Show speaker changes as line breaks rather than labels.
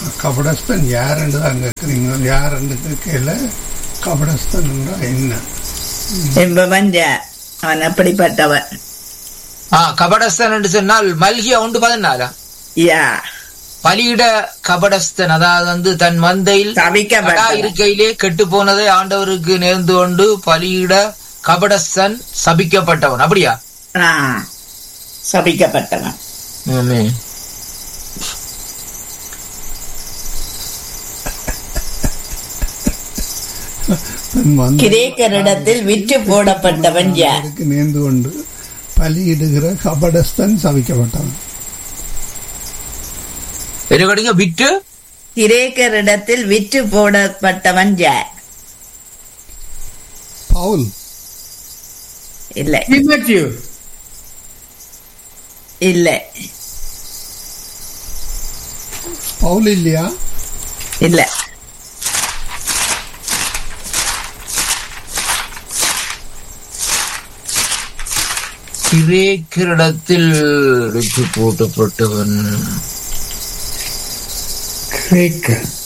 கபடஸ்தன் யாருன்னு தான் கேட்குறீங்க யாருன்னு கேட்கல கபடஸ்தன் என்ன
என்பவன் யார் அவன் அப்படிப்பட்டவன்
ஆ கபடஸ்தன் என்று சொன்னால் மல்கியா உண்டு பதினாலா
யா
பலியிட கபடஸ்தன் அதாவது வந்து தன் மந்தையில்
சபிக்கப்பட்டவன்.
கடா இருக்கையிலே கெட்டு போனதை ஆண்டவருக்கு நேர்ந்து கொண்டு பலியிட கபடஸ்தன் சபிக்கப்பட்டவன் அப்படியா
ஆ, சபிக்கப்பட்டவன்
ஆமென்.
தன் வந்து
கிரேக்கரிடத்தில் விற்று போடப்பட்டவன் யார்
அவருக்கு நேர்ந்து கொண்டு பலியிடுகிற கபடஸ்தன் சபிக்கப்பட்டவன்
இருக்கடிங்க விட்டு
கிரேக்கரிடத்தில் விற்று போடப்பட்டவன் யார்
பவுல்
இல்லை
Timothy.
இல்லை
பவுல் இல்லையா
இல்லை
கிரேக்கரிடத்தில் விட்டு போட்டப்பட்டவன்
கிரேக்க